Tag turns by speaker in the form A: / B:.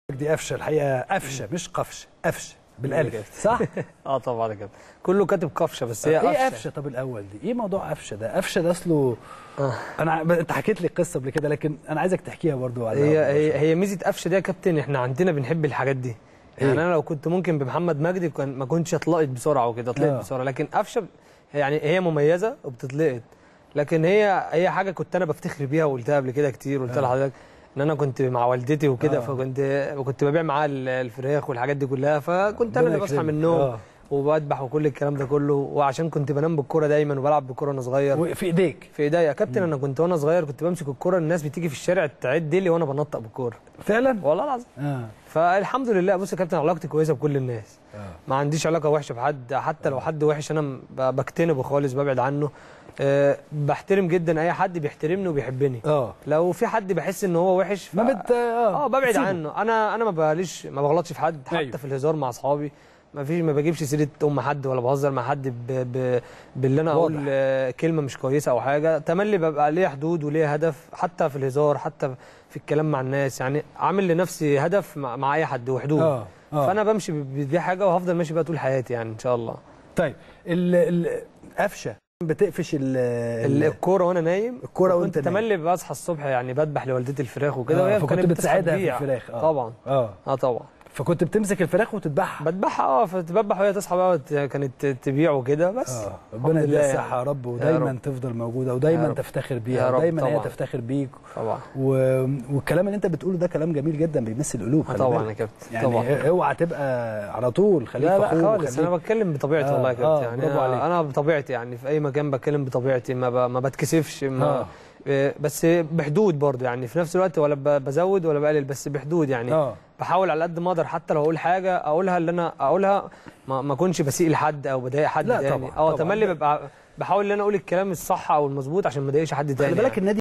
A: دي قفشه الحقيقه قفشه مش قفشه قفشه بالالف صح؟
B: اه طبعا يا كابتن كله كاتب قفشه بس هي
A: ايه
B: قفشه
A: قفشه طب الاول دي؟ ايه موضوع قفشه ده؟ قفشه ده اصله
B: آه.
A: انا ع- انت حكيت لي القصه قبل كده لكن انا عايزك تحكيها برضو على
B: هي
A: الهوا.
B: هي هي ميزه قفشه دي يا كابتن احنا عندنا بنحب الحاجات دي يعني
A: إيه؟
B: انا لو كنت ممكن بمحمد مجدي كان ما كنتش اتلقط بسرعه وكده اتلقط
A: آه.
B: بسرعه لكن قفشه يعني هي مميزه وبتتلقط لكن هي هي حاجه كنت انا بفتخر بيها وقلتها قبل كده كتير قلت
A: آه.
B: لحضرتك ان انا كنت مع والدتي وكده
A: آه.
B: فكنت كنت ببيع معاها ال- الفراخ والحاجات دي كلها فكنت انا
A: ربنا
B: اللي بصحى
A: يكرمك.
B: من النوم
A: آه.
B: وبذبح وكل الكلام ده كله وعشان كنت بنام بالكوره دايما وبلعب بالكوره وانا صغير
A: وفي ايديك
B: في ايديا يا كابتن انا كنت وانا صغير كنت بمسك الكوره الناس بتيجي في الشارع تعد لي وانا بنطق بالكوره
A: فعلا؟
B: والله العظيم
A: اه
B: فالحمد لله بص يا كابتن علاقتي كويسه بكل الناس
A: اه
B: ما عنديش علاقه وحشه بحد حتى لو حد وحش انا ب- بجتنبه خالص ببعد عنه أه بحترم جدا اي حد بيحترمني وبيحبني
A: اه
B: لو في حد بحس ان هو وحش ف...
A: ما بت
B: اه ببعد
A: بتسيبه.
B: عنه انا انا ما بغليش ما بغلطش في حد حتى
A: أيوه.
B: في الهزار مع اصحابي ما فيش ما بجيبش سيره ام حد ولا بهزر مع حد ب... ب... باللي انا اقول
A: واضح.
B: آه، كلمه مش كويسه او حاجه تملي ببقى ليه حدود وليه هدف حتى في الهزار حتى في الكلام مع الناس يعني عامل لنفسي هدف مع, مع اي حد وحدود
A: اه اه
B: فانا بمشي ب- بدي حاجه وهفضل ماشي بقى طول حياتي يعني ان شاء الله
A: طيب ال ال قفشه بتقفش ال
B: ال-
A: ال-
B: الكوره وانا نايم
A: الكورة
B: وكنت
A: وأنت نايم.
B: تملي بصحى الصبح يعني بذبح لوالدتي الفراخ وكده
A: آه،
B: وهي
A: فكنت
B: كانت بتصحى
A: بتساعدها في
B: تبيع.
A: الفراخ اه
B: طبعا
A: اه
B: اه طبعا
A: فكنت بتمسك الفراخ وتذبحها
B: بذبحها اه فبذبح وهي تصحى بقى وت- كانت تبيع وكده بس
A: اه
B: الحمد
A: ربنا
B: لله
A: يديها
B: يعني.
A: الصحه يا رب ودايما
B: رب.
A: تفضل موجوده
B: يا
A: ودايما
B: رب.
A: تفتخر
B: يا
A: بيها
B: رب
A: ودايما هي
B: طبعا.
A: تفتخر بيك
B: طبعا
A: و... والكلام اللي انت بتقوله ده كلام جميل جدا بيمس القلوب
B: آه
A: خلي
B: طبعا يا
A: بالك.
B: كابتن
A: يعني
B: طبعا
A: اوعى تبقى على طول خليك
B: لا لا
A: فخور
B: خالص
A: وخليك-
B: انا بتكلم بطبيعتي
A: آه،
B: والله يا
A: آه،
B: كابتن يعني
A: برافو عليك.
B: انا, أنا بطبيعتي يعني في اي مكان بتكلم بطبيعتي ما, ب... ما بتكسفش ما
A: آه.
B: آه. بس بحدود برضه يعني في نفس الوقت ولا ب- بزود ولا بقلل بس بحدود يعني
A: اه
B: بحاول على قد ما اقدر حتى لو اقول حاجه اقولها اللي انا اقولها ما, ما اكونش بسيء لحد او بضايق حد
A: لا
B: تاني
A: طبعاً،
B: او
A: طبعاً.
B: تملي ببقى بحاول ان انا اقول الكلام الصح او المظبوط عشان ما اضايقش حد تاني
A: خلي بالك
B: يعني.
A: النادي